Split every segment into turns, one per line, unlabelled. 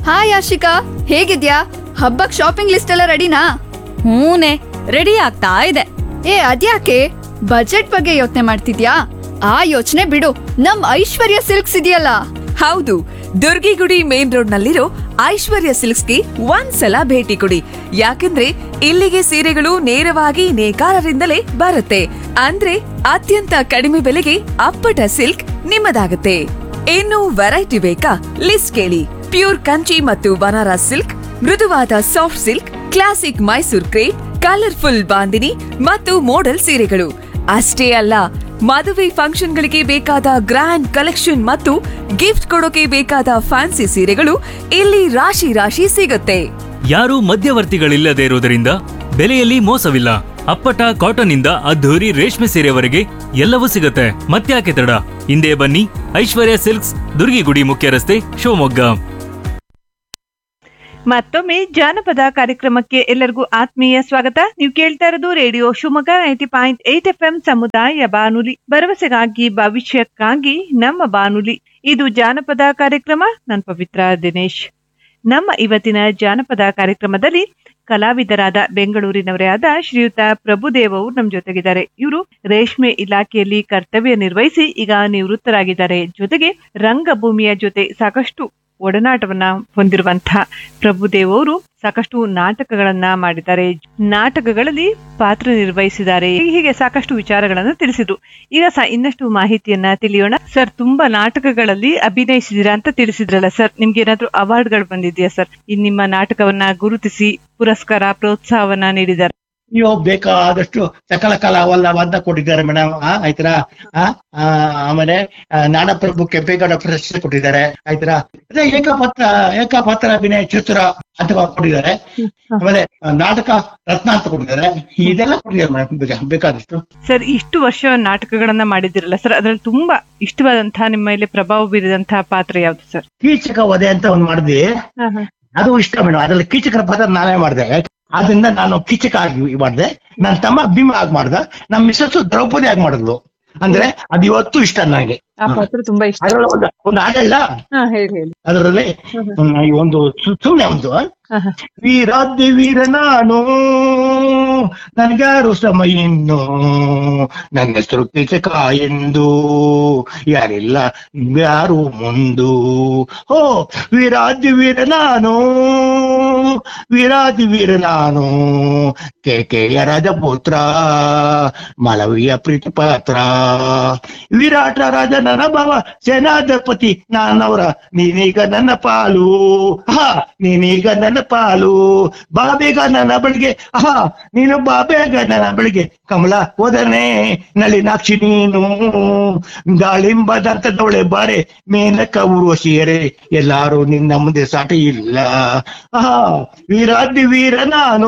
Hi Ashika ಹೇಗಿದ್ಯಾ ಹಬ್ಬಕ್ shopping list ಎಲ್ಲ ರೆಡಿನಾ
ಹೂನೆ ರೆಡಿ ಆಗ್ತಾ ಇದೆ
ಏ ಅದ್ಯಾಕೆ ಬಜೆಟ್ ಬಗ್ಗೆ ಯೋಚನೆ ಮಾಡ್ತಿದ್ಯಾ ಆ ಯೋಚನೆ ಬಿಡು ನಮ್ ಐಶ್ವರ್ಯ ಸಿಲ್ಕ್ಸ್ ಇದೆಯಲ್ಲ
ಹೌದು ದುರ್ಗಿಗುಡಿ ಮೇನ್ ರೋಡ್ ನಲ್ಲಿರೋ ಐಶ್ವರ್ಯ ಸಿಲ್ಕ್ಸ್ಗೆ ಒಂದ್ಸಲ ಭೇಟಿ ಕೊಡಿ ಯಾಕಂದ್ರೆ ಇಲ್ಲಿಗೆ ಸೀರೆಗಳು ನೇರವಾಗಿ ನೇಕಾರರಿಂದಲೇ ಬರುತ್ತೆ ಅಂದ್ರೆ ಅತ್ಯಂತ ಕಡಿಮೆ ಬೆಲೆಗೆ ಅಪ್ಪಟ ಸಿಲ್ಕ್ ನಿಮ್ಮದಾಗುತ್ತೆ ಇನ್ನು ವೆರೈಟಿ ಬೇಕಾ ಲಿಸ್ಟ್ ಕೇಳಿ ಪ್ಯೂರ್ ಕಂಚಿ ಮತ್ತು ಬನಾರಸ್ ಸಿಲ್ಕ್ ಮೃದುವಾದ soft silk classic Mysore crepe colourful bandhani ಮತ್ತು ಮೋಡಲ್ ಸೀರೆಗಳು ಅಷ್ಟೇ ಅಲ್ಲ ಮದುವೆ ಫಂಕ್ಷನ್ಗಳಿಗೆ ಬೇಕಾದ ಗ್ರ್ಯಾಂಡ್ ಕಲೆಕ್ಷನ್ ಮತ್ತು ಗಿಫ್ಟ್ ಕೊಡೋಕೆ ಬೇಕಾದ ಫ್ಯಾನ್ಸಿ ಸೀರೆಗಳು ಇಲ್ಲಿ ರಾಶಿ ರಾಶಿ ಸಿಗುತ್ತೆ
ಯಾರೂ ಮಧ್ಯವರ್ತಿಗಳಿಲ್ಲದೆ ಇರುವುದರಿಂದ ಬೆಲೆಯಲ್ಲಿ ಮೋಸವಿಲ್ಲ ಅಪ್ಪಟ ಕಾಟನ್ ಇಂದ ಅದ್ಧೂರಿ ರೇಷ್ಮೆ ಸೀರೆವರೆಗೆ ಎಲ್ಲವೂ ಸಿಗುತ್ತೆ ಮತ್ತ್ಯಾಕೆ ತಡ ಹಿಂದೆ ಬನ್ನಿ ಐಶ್ವರ್ಯ ಸಿಲ್ಕ್ಸ್ ದುರ್ಗಿಗುಡಿ ಮುಖ್ಯ ರಸ್ತೆ ಶಿವಮೊಗ್ಗ
ಮತ್ತೊಮ್ಮೆ ಜಾನಪದ ಕಾರ್ಯಕ್ರಮಕ್ಕೆ ಎಲ್ಲರಿಗೂ ಆತ್ಮೀಯ ಸ್ವಾಗತ ನೀವು ಕೇಳ್ತಾ ಇರೋದು radio Shivamogga ninety point eight F M ಸಮುದಾಯ ಬಾನುಲಿ ಭರವಸೆಗಾಗಿ ಭವಿಷ್ಯಕ್ಕಾಗಿ ನಮ್ಮ ಬಾನುಲಿ ಇದು ಜಾನಪದ ಕಾರ್ಯಕ್ರಮ ನಾನು ಪವಿತ್ರ ದಿನೇಶ್ ನಮ್ಮ ಇವತ್ತಿನ ಜಾನಪದ ಕಾರ್ಯಕ್ರಮದಲ್ಲಿ ಕಲಾವಿದರಾದ ಬೆಂಗಳೂರಿನವರೇ ಆದ ಶ್ರೀಯುತ ಪ್ರಭುದೇವ್ ಅವರು ನಮ್ಮ ಜೊತೆಗಿದ್ದಾರೆ ಇವರು ರೇಷ್ಮೆ ಇಲಾಖೆಯಲ್ಲಿ ಕರ್ತವ್ಯ ನಿರ್ವಹಿಸಿ ಈಗ ನಿವೃತ್ತರಾಗಿದ್ದಾರೆ ಜೊತೆಗೆ ರಂಗಭೂಮಿಯ ಜೊತೆ ಸಾಕಷ್ಟು ಒಡನಾಟವನ್ನ ಹೊಂದಿರುವಂತಹ ಪ್ರಭುದೇವ್ ಅವರು ಸಾಕಷ್ಟು ನಾಟಕಗಳನ್ನ ಮಾಡಿದ್ದಾರೆ ನಾಟಕಗಳಲ್ಲಿ ಪಾತ್ರ ನಿರ್ವಹಿಸಿದ್ದಾರೆ ಹೀಗೆ ಸಾಕಷ್ಟು ವಿಚಾರಗಳನ್ನ ತಿಳಿಸಿದ್ರು ಈಗ ಸಹ ಇನ್ನಷ್ಟು ಮಾಹಿತಿಯನ್ನ ತಿಳಿಯೋಣ ಸರ್ ತುಂಬಾ ನಾಟಕಗಳಲ್ಲಿ ಅಭಿನಯಿಸಿದಿರಾ ಅಂತ ತಿಳಿಸಿದ್ರಲ್ಲ ಸರ್ ನಿಮ್ಗೆ ಏನಾದ್ರು ಅವಾರ್ಡ್ಗಳು ಬಂದಿದೆಯಾ ಸರ್ ಈ ನಿಮ್ಮ ನಾಟಕವನ್ನ ಗುರುತಿಸಿ ಪುರಸ್ಕಾರ ಪ್ರೋತ್ಸಾಹವನ್ನ ನೀಡಿದ್ದಾರೆ
ಅಯ್ಯೋ ಬೇಕಾದಷ್ಟು ಸಕಲ ಕಲಾವಲ್ಲವನ್ನ ಕೊಟ್ಟಿದ್ದಾರೆ ಮೇಡಮ್ ಆಯ್ತಾ ಆಮೇಲೆ ಆ, ನಾಡಪ್ರಭು ಕೆಂಪೇಗೌಡ ಪ್ರಶಸ್ತಿ ಕೊಟ್ಟಿದ್ದಾರೆ ಆಯ್ತಾ ಅದೇ ಏಕಪಾತ್ರ ಏಕಪಾತ್ರ ಅಭಿನಯ ಚಿತ್ರ ಅಥವಾ ಕೊಟ್ಟಿದ್ದಾರೆ ಆಮೇಲೆ ಆ, ನಾಟಕ ರತ್ನ ಅಂತ ಕೊಟ್ಟಿದ್ದಾರೆ ಇದೆಲ್ಲ ಕೊಟ್ಟಿದ್ದಾರೆ ಮೇಡಮ್ ಬೇಕಾದಷ್ಟು
ಸರ್ ಇಷ್ಟು ವರ್ಷ ನಾಟಕಗಳನ್ನ ಮಾಡಿದಿರಲ್ಲ ಸರ್ ಅದ್ರಲ್ಲಿ ತುಂಬಾ ಇಷ್ಟವಾದಂತಹ ನಿಮ್ಮ ಮೇಲೆ ಪ್ರಭಾವ ಬೀರಿದಂತಹ ಪಾತ್ರ ಯಾವ್ದು ಸರ್
ಕೀಚಕ ವಧೆ ಅಂತ ಒಂದ್ ಮಾಡಿದ್ವಿ ಅದು ಇಷ್ಟ ಮೇಡಮ್ ಅದ್ರಲ್ಲಿ ಕೀಚಕರ ಪಾತ್ರ ನಾನೇ ಮಾಡಿದೆ ಆದ್ರಿಂದ ನಾನು ಕೀಚಕ ಆಗಿ ಮಾಡಿದೆ ನನ್ನ ತಮ್ಮ ಭೀಮ ಆಗಿ ಮಾಡ್ದ ನಮ್ಮ ಮಿಸ್ಸಸ್ ದ್ರೌಪದಿ ಆಗಿ ಮಾಡಿದ್ಲು ಅಂದ್ರೆ ಅದು ಇವತ್ತು ಇಷ್ಟ ನನಗೆ
ಆ ಪಾತ್ರ ತುಂಬಾ ಇಷ್ಟ
ಅದ್ರಲ್ಲಿ ಒಂದು ಒಂದು ಹಾಡಲ್ಲ
ಹಾ ಹೇಳಿ ಹೇಳಿ
ಅದರಲ್ಲಿ ಈ ಒಂದು ಸು- ಸುಮ್ನೆ ಒಂದು
ಹಾ, ಹಾ.
ವೀರಾದ್ಯ ವೀರ ನಾನು ನನ್ಗಾರು ಶ್ರಮ ಇನ್ನು ನನ್ನ ಹೆಸರು ಕೀಚಕ ಎಂದು ಯಾರಿಲ್ಲ ಯಾರು ಮುಂದು ಹೋ ವೀರಾದ್ಯ ವೀರ ನಾನು ವೀರಾದಿ ವೀರ ನಾನು ಕೇಕೆಯ ರಾಜಪುತ್ರ ಮಾಳವಿಯ ಪ್ರೀತಿ ಪಾತ್ರ ವಿರಾಟ ರಾಜ ನನ್ನ ಭಾವ ಸೇನಾಧಿಪತಿ ನಾನವರ ನೀನೀಗ ನನ್ನ ಪಾಲು ಹಾ ನೀನೀಗ ನನ್ನ ಪಾಲು ಬಾಬೇಗ ನನ್ನ ಬಳಿಗೆ ಹಾ ನೀನು ಬಾಬೇಗ ನನ್ನ ಬಳಿಗೆ ಕಮಲ ಹೋದನೆ ನಳಿನಾಕ್ಷಿ ನೀನು ಗಾಳಿಂಬದಂತದವಳೆ ಬಾರೆ ಮೇನಕ ಉರ್ವಶಿಯರೆ ಎಲ್ಲಾರು ನಿನ್ನ ಮುಂದೆ ಸಾಟಿ ಇಲ್ಲ ಹಾ ವೀರಾದಿ ವೀರ ನಾನು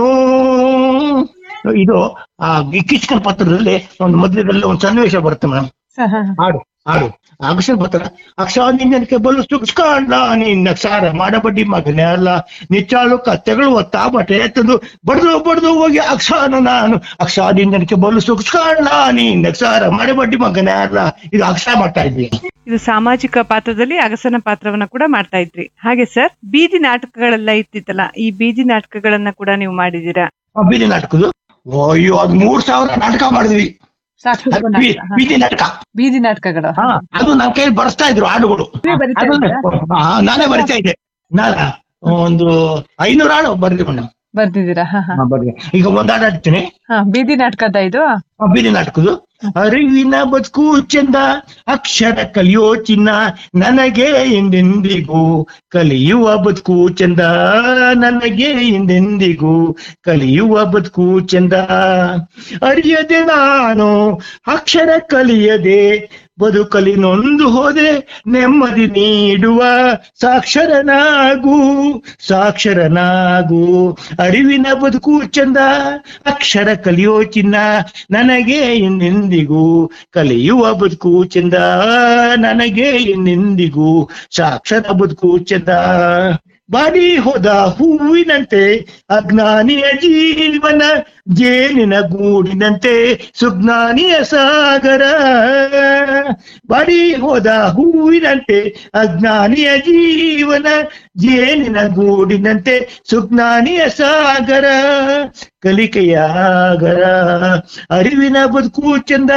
ಇದು ಆ ಕಿಚ್ಕನ್ ಪತ್ರದಲ್ಲಿ ಒಂದು ಮಧ್ಯದಲ್ಲಿ ಒಂದು ಸನ್ನಿವೇಶ ಬರುತ್ತೆ ಮೇಡಮ್
ಹಾ, ಹಾ, ಹಾ.
ಹಾಡು ಹಾಡು ಅಕ್ಷರ ಪತ್ರ ಅಕ್ಷರ ನಿನ್ನಕ್ಕೆ ಬಲು ಸುಖಸ್ಕೊಂಡ ನಿನ್ನ ಸಾರ ಮಾಡಬಡ್ಡಿ ಮಗನೇ ಅಲ್ಲ ನಿಚ್ಚಾಳು ಕತ್ತೆಗಳು ಒತ್ತಾ ಬಟ್ಟೆ ಎತ್ತದು ಬಡ್ದು ಬಡ್ದು ಹೋಗಿ ಅಕ್ಷರ ನಾನು ಅಕ್ಷರ ನಿನ್ನಕ್ಕೆ ಬಲು ಸುಖಸ್ಕೊಂಡ ನಿನ್ನ ಸಾರ ಮಾಡಬಡ್ಡಿ ಮಗನೇ ಅಲ್ಲ ಇದು ಅಕ್ಷರ ಮಾಡ್ತಾ ಇದ್ವಿ
ಇದು ಸಾಮಾಜಿಕ ಪಾತ್ರದಲ್ಲಿ ಅಗಸನ ಪಾತ್ರವನ್ನ ಕೂಡ ಮಾಡ್ತಾ ಇದ್ರಿ ಹಾಗೆ ಸರ್ ಬೀದಿ ನಾಟಕಗಳೆಲ್ಲ ಇರ್ತಿತ್ತಲ್ಲ ಈ ಬೀದಿ ನಾಟಕಗಳನ್ನ ಕೂಡ ನೀವು ಮಾಡಿದೀರಾ
ಆ ಬೀದಿ ನಾಟಕದ್ದು ಅಯ್ಯೋ ಅದ್ ಮೂರ್ ಸಾವಿರ ನಾಟಕ ಮಾಡಿದ್ವಿ ಅದ್ ಬೀ- ಬೀದಿ ನಾಟಕ
ಬೀದಿ ನಾಟಕಗಳು
ಹಾ ಅದು ನಮ್ ಕೈಲಿ ಬರ್ಸ್ತಾ ಇದ್ರು ಹಾಡುಗಳು
ಬರಿತಾ
ಅದನ್ನ- ಹಾ, ನಾನೇ ಬರಿತಾ ಇದ್ದೆ ನಾನ ಒಂದು ಐನೂರು ಹಾಡು ಬರ್ದಿ ಮೇಡಮ್
ಬರ್ದಿದ್ದೀರಾ ಹಾ ಹಾ
ಬರ್ದಿ ಈಗ ಒಂದ್ ಹಾಡು ಹಾಡ್ತೀನಿ
ಹಾ ಬೀದಿ ನಾಟಕದ ಇದು
ಆ ಬೀದಿ ನಾಟಕದ್ದು ಅರಿವಿನ ಬದುಕು ಚಂದ ಅಕ್ಷರ ಕಲಿಯೋ ಚಿನ್ನ ನನಗೆ ಎಂದೆಂದಿಗೂ ಕಲಿಯುವ ಬದುಕು ಚಂದ ನನಗೆ ಎಂದೆಂದಿಗೂ ಕಲಿಯುವ ಬದುಕು ಚಂದ ಅರಿಯದೆ ನಾನು ಅಕ್ಷರ ಕಲಿಯದೆ ಬದುಕಲಿ ನೊಂದು ಹೋದೆ ನೆಮ್ಮದಿ ನೀಡುವ ಸಾಕ್ಷರನಾಗು ಸಾಕ್ಷರನಾಗು ಅರಿವಿನ ಬದುಕು ಚಂದ ಅಕ್ಷರ ಕಲಿಯೋ ಚಿನ್ನ ನನಗೆ ಎಂದೆಂದಿಗೂ ಕಲಿಯುವ ಬದುಕು ಚಂದ ನನಗೆ ಎಂದೆಂದಿಗೂ ಸಾಕ್ಷರ ಬದುಕು ಚಂದ ಬಾಡಿ ಹೋದ ಹೂವಿನಂತೆ ಅಜ್ಞಾನಿಯ ಜೀವನ ಜೇನಿನ ಗೂಡಿನಂತೆ ಸುಜ್ಞಾನಿಯ ಸಾಗರ ಬಾಡಿ ಹೋದ ಹೂವಿನಂತೆ ಅಜ್ಞಾನಿಯ ಜೀವನ ಜೇನಿನ ಗೂಡಿನಂತೆ ಸುಜ್ಞಾನಿಯ ಸಾಗರ ಕಲಿಕೆಯ ಆಗರ ಅರಿವಿನ ಬದುಕು ಚಂದ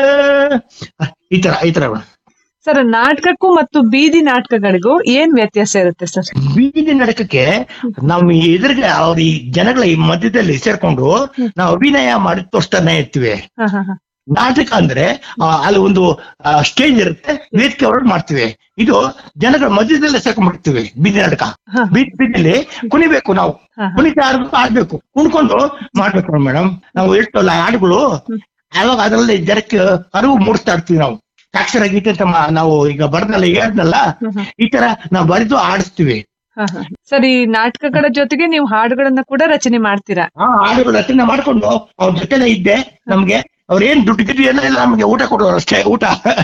ಈ ತರ ಈ ತರ
ಸರ್ ನಾಟಕಕ್ಕೂ ಮತ್ತು ಬೀದಿ ನಾಟಕಗಳಿಗೂ ಏನ್ ವ್ಯತ್ಯಾಸ ಇರುತ್ತೆ ಸರ್
ಬೀದಿ ನಡಕಕ್ಕೆ ನಾವು ಎದುರಿಗೆ ಅವ್ರ ಈ ಜನಗಳ ಈ ಮಧ್ಯದಲ್ಲಿ ಸೇರ್ಕೊಂಡು ನಾವು ಅಭಿನಯ ಮಾಡಿ ತೋರಿಸ್ತಾನೆ ಇರ್ತೀವಿ
ಹ, ಹ, ಹ.
ನಾಟಕ ಅಂದ್ರೆ ಆ, ಅಲ್ಲಿ ಒಂದು ಸ್ಟೇಜ್ ಇರುತ್ತೆ ವೇದಿಕೆ ಹೊರಗೆ ಮಾಡ್ತೀವಿ ಇದು ಜನಗಳ ಮಧ್ಯದಲ್ಲೇ ಸೇರ್ಕೊಂಡ್ಬಿಡ್ತೀವಿ ಬೀದಿ ನಾಟಕ
ಹ.
ಬೀದಿ ಬೀದಿಲಿ ಕುಣಿಬೇಕು ನಾವು
ಹ, ಹ.
ಕುಣಿತಾ ಆಡ್ಬೇಕು ಆಡ್ಬೇಕು ಕುಣ್ಕೊಂಡು ಮಾಡ್ಬೇಕು ಮೇಡಮ್ ನಾವು ಇರ್ತಲ್ಲ ಹಾಡುಗಳು ಆವಾಗ ಅದರಲ್ಲಿ ಜನಕ್ಕೆ ಅರಿವು ಮೂಡಿಸ್ತಾ ಇರ್ತೀವಿ ನಾವು ಅಕ್ಷರ ಗೀತೆ ಅಂತ ಮಾ- ನಾವು ಈಗ ಬರ್ದಲ್ಲ ಹೇಳ್ದಲ್ಲ ಈ ತರ ನಾವು ಬರೆದು ಆಡಿಸ್ತೀವಿ
ಹ, ಹ. ಸರ್ ಈ ನಾಟಕಗಳ ಜೊತೆಗೆ ನೀವು ಹಾಡುಗಳನ್ನ ಕೂಡ ರಚನೆ ಮಾಡ್ತೀರಾ
ಆ ಹಾಡುಗಳ ರಚನೆ ಮಾಡ್ಕೊಂಡು ಅವ್ರ ಜೊತೆನೆ ಇದ್ದೆ ನಮ್ಗೆ ಅವ್ರ ಏನ್ ದುಡ್ಡು ಗಿಡ್ಡು ಎಲ್ಲ ಇಲ್ಲ ನಮ್ಗೆ ಊಟ ಕೊಡೋರು ಅಷ್ಟೇ ಊಟ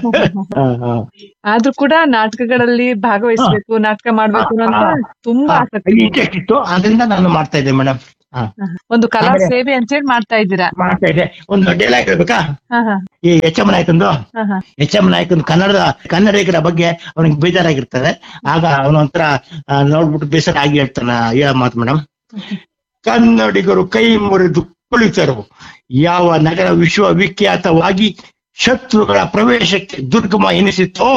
ಆದ್ರೂ ಕೂಡ ನಾಟಕಗಳಲ್ಲಿ ಭಾಗವಹಿಸ್ಬೇಕು ನಾಟಕ ಮಾಡ್ಬೇಕು ಅಂತ ತುಂಬಾ ಆಸಕ್ತಿ
ಇಂಟ್ರೆಸ್ಟ್ ಇತ್ತು ಅದರಿಂದ ನಾನು ಮಾಡ್ತಾ ಇದ್ದೆ ಮೇಡಮ್
ಒಂದು ಕಲಾ
ಆಮೇಲೆ-
ಸೇವೆ ಅಂತ ಹೇಳಿ ಮಾಡ್ತಾ ಇದ್ದೀರಾ
ಮಾಡ್ತಾ ಇದ್ದೆ ಒಂದು ಡೈಲಾಗ್ ಹೇಳ್ಬೇಕಾ
ಹ, ಹ,
ಈ ಎಚ್ ಎಂ ನಾಯಕಂದು
ಹ, ಹ.
ಎಚ್ ಎಂ ನಾಯಕನ್ ಕನ್ನಡದ ಕನ್ನಡಿಗರ ಬಗ್ಗೆ ಅವನಿಗೆ ಬೇಜಾರಾಗಿರ್ತದೆ ಆಗ ಅವನೊಂಥರ ಆ, ನೋಡ್ಬಿಟ್ಟು ಬೇಸರ ಆಗಿ ಹೇಳ್ತಾನ ಹೇಳ ಮಾತು ಮೇಡಮ್ ಕನ್ನಡಿಗರು ಕೈ ಮುರಿದು ಕುಳಿತರು ಯಾವ ನಗರ ವಿಶ್ವವಿಖ್ಯಾತವಾಗಿ ಶತ್ರುಗಳ ಪ್ರವೇಶಕ್ಕೆ ದುರ್ಗಮ ಎನಿಸಿತೋ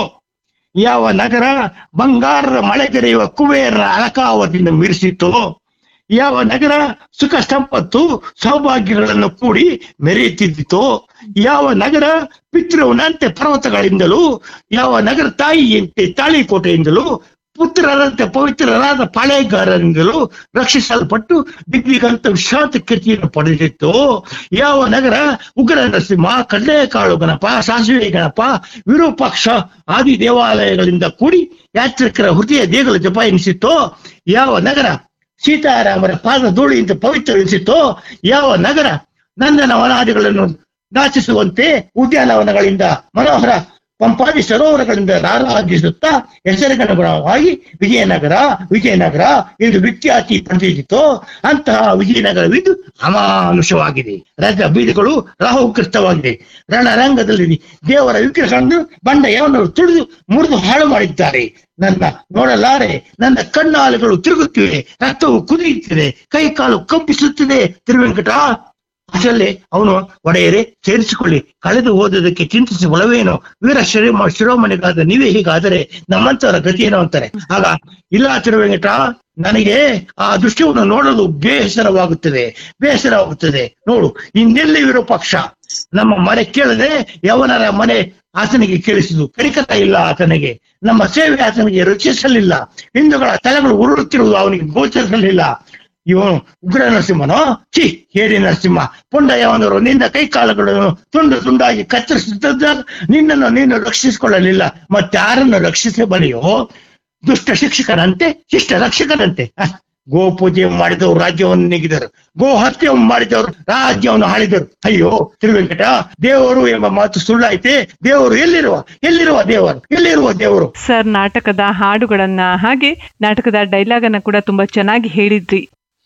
ಯಾವ ನಗರ ಬಂಗಾರದ ಮಳೆಗರೆಯುವ ಕುಬೇರರ ಅಲಕಾವತಿಯಿಂದ ಮೀರಿಸಿತೋ ಯಾವ ನಗರ ಸುಖ ಸಂಪತ್ತು ಸೌಭಾಗ್ಯಗಳನ್ನು ಕೂಡಿ ಮೆರೆಯುತ್ತಿದ್ದಿತೋ ಯಾವ ನಗರ ಪಿತೃವನಂತೆ ಪರ್ವತಗಳಿಂದಲೂ ಯಾವ ನಗರ ತಾಯಿಯಂತೆ ತಾಳಿಕೋಟೆಯಿಂದಲೂ ಪುತ್ರರಂತೆ ಪವಿತ್ರರಾದ ಪಾಳೆಗಾರರಿಂದಲೂ ರಕ್ಷಿಸಲ್ಪಟ್ಟು ದಿಗ್ವಿಗಂತ ವಿಶ್ರಾಂತ ಕೀರ್ತಿಯನ್ನು ಪಡೆದಿತ್ತು ಯಾವ ನಗರ ಉಗ್ರ ನರಸಿಂಹ ಕಡಲೆಕಾಳು ಗಣಪ ಸಾಸಿವೆ ಗಣಪ ವಿರೂಪಾಕ್ಷ ಆದಿ ದೇವಾಲಯಗಳಿಂದ ಕೂಡಿ ಯಾತ್ರಿಕರ ಹೃದಯ ದೇಗುಲ ಜಪ ಎನಿಸಿತ್ತೋ ಯಾವ ನಗರ ಸೀತಾರಾಮರ ಪಾದ ಧೂಳಿಯಿಂದ ಪವಿತ್ರ ಎನಿಸಿತ್ತೋ ಯಾವ ನಗರ ನಂದನ ವನಾದಿಗಳನ್ನು ನಾಚಿಸುವಂತೆ ಉದ್ಯಾನವನಗಳಿಂದ ಮನೋಹರ ಪಂಪಾದಿ ಸರೋವರಗಳಿಂದ ರಾರಾಜಿಸುತ್ತಾ ಹೆಸರುಗನುಗುಣವಾಗಿ ವಿಜಯನಗರ ವಿಜಯನಗರ ಎಂದು ವಿಖ್ಯಾತಿ ಪಡೆದಿತ್ತು ಅಂತಹ ವಿಜಯನಗರವಿದು ಅಮಾನುಷವಾಗಿದೆ ರಜ ಬೀದಿಗಳು ರಾಹುಕೃತವಾಗಿದೆ ರಣರಂಗದಲ್ಲಿ ದೇವರ ವಿಗ್ರಹಗಳನ್ನು ಬಂಡೆಯನ್ನು ತುಳಿದು ಮುರಿದು ಹಾಳು ಮಾಡಿದ್ದಾರೆ ನನ್ನ ನೋಡಲಾರೆ ನನ್ನ ಕಣ್ಣಾಲೆಗಳು ತಿರುಗುತ್ತಿವೆ ರಕ್ತವು ಕುದಿಯುತ್ತಿದೆ ಕೈ ಕಾಲು ಕಂಪಿಸುತ್ತಿದೆ ತಿರುವೆಂಕಟ ಅಷ್ಟರಲ್ಲಿ ಅವನು ಒಡೆಯರೆ ಸೇರಿಸಿಕೊಳ್ಳಿ ಕಳೆದು ಹೋದದಕ್ಕೆ ಚಿಂತಿಸಿ ಒಳವೇನು ವೀರ ಶಿರೋಮ ಶಿರೋಮಣಿಗಾದ ನೀವೇ ಹೀಗಾದರೆ ನಮ್ಮಂತವರ ಗತಿ ಏನೋ ಅಂತಾರೆ ಆಗ ಇಲ್ಲ ತಿರುವೆಂಕಟ ನನಗೆ ಆ ದೃಶ್ಯವನ್ನು ನೋಡಲು ಬೇಸರವಾಗುತ್ತದೆ ಬೇಸರವಾಗುತ್ತದೆ ನೋಡು ಇನ್ನೆಲ್ಲಿರೋ ಪಕ್ಷ ನಮ್ಮ ಮನೆ ಕೇಳದೆ ಯವನರ ಮನೆ ಆತನಿಗೆ ಕೇಳಿಸಿದು ಕರಿಕತ ಇಲ್ಲ ಆತನಿಗೆ ನಮ್ಮ ಸೇವೆ ಆತನಿಗೆ ರುಚಿಸಲಿಲ್ಲ ಹಿಂದೂಗಳ ತಲೆಗಳು ಉರುಳುತ್ತಿರುವುದು ಅವನಿಗೆ ಗೋಚರಿಸಲಿಲ್ಲ ಇವನು ಉಗ್ರ ನರಸಿಂಹನೋ ಛಿ ಹೇರಿ ನರಸಿಂಹ ಪುಂಡ ಯಾವನವರು ನಿನ್ನ ಕೈ ಕಾಲುಗಳನ್ನು ತುಂಡು ತುಂಡಾಗಿ ಕತ್ತರಿಸುತ್ತಿದ್ದಾಗ ನಿನ್ನನ್ನು ನೀನು ರಕ್ಷಿಸಿಕೊಳ್ಳಲಿಲ್ಲ ಮತ್ತಾರನ್ನು ರಕ್ಷಿಸಬಲೆಯೋ ದುಷ್ಟ ಶಿಕ್ಷಕರಂತೆ ಶಿಷ್ಟ ರಕ್ಷಕರಂತೆ ಅಹ್, ಗೋ ಪೂಜೆ ಮಾಡಿದವರು ರಾಜ್ಯವನ್ನು ನೆಗಿದರು ಗೋ ಹತ್ಯೆಯನ್ನು ಮಾಡಿದವರು ರಾಜ್ಯವನ್ನು ಆಳಿದರು ಅಯ್ಯೋ ತಿರುವೆಂಕಟ ದೇವರು ಎಂಬ ಮಾತು ಸುಳ್ಳಾಯ್ತೆ ದೇವರು ಎಲ್ಲಿರುವ ಎಲ್ಲಿರುವ ದೇವರು ಎಲ್ಲಿರುವ ದೇವರು
ಸರ್ ನಾಟಕದ ಹಾಡುಗಳನ್ನ ಹಾಗೆ ನಾಟಕದ ಡೈಲಾಗ್ ಅನ್ನ ಕೂಡ ತುಂಬಾ ಚೆನ್ನಾಗಿ ಹೇಳಿದ್ರಿ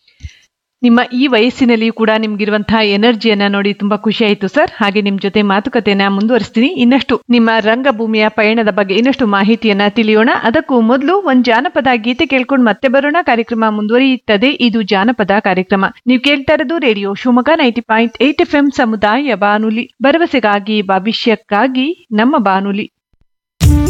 ನಿಮ್ಮ ಈ ವಯಸ್ಸಿನಲ್ಲಿಯೂ ಕೂಡ ನಿಮ್ಗಿರುವಂತಹ ಎನರ್ಜಿಯನ್ನ ನೋಡಿ ತುಂಬಾ ಖುಷಿ ಆಯ್ತು ಸರ್ ಹಾಗೆ ನಿಮ್ ಜೊತೆ ಮಾತುಕತೆಯನ್ನ ಮುಂದುವರಿಸ್ತೀನಿ ಇನ್ನಷ್ಟು ನಿಮ್ಮ ರಂಗಭೂಮಿಯ ಪಯಣದ ಬಗ್ಗೆ ಇನ್ನಷ್ಟು ಮಾಹಿತಿಯನ್ನ ತಿಳಿಯೋಣ ಅದಕ್ಕೂ ಮೊದಲು ಒಂದ್ ಜಾನಪದ ಗೀತೆ ಕೇಳ್ಕೊಂಡು ಮತ್ತೆ ಬರೋಣ ಕಾರ್ಯಕ್ರಮ ಮುಂದುವರಿಯುತ್ತದೆ ಇದು ಜಾನಪದ ಕಾರ್ಯಕ್ರಮ ನೀವು ಕೇಳ್ತಾ ಇರೋದು radio Shivamogga ninety point eight F M ಸಮುದಾಯ ಬಾನುಲಿ ಭರವಸೆಗಾಗಿ ಭವಿಷ್ಯಕ್ಕಾಗಿ ನಮ್ಮ ಬಾನುಲಿ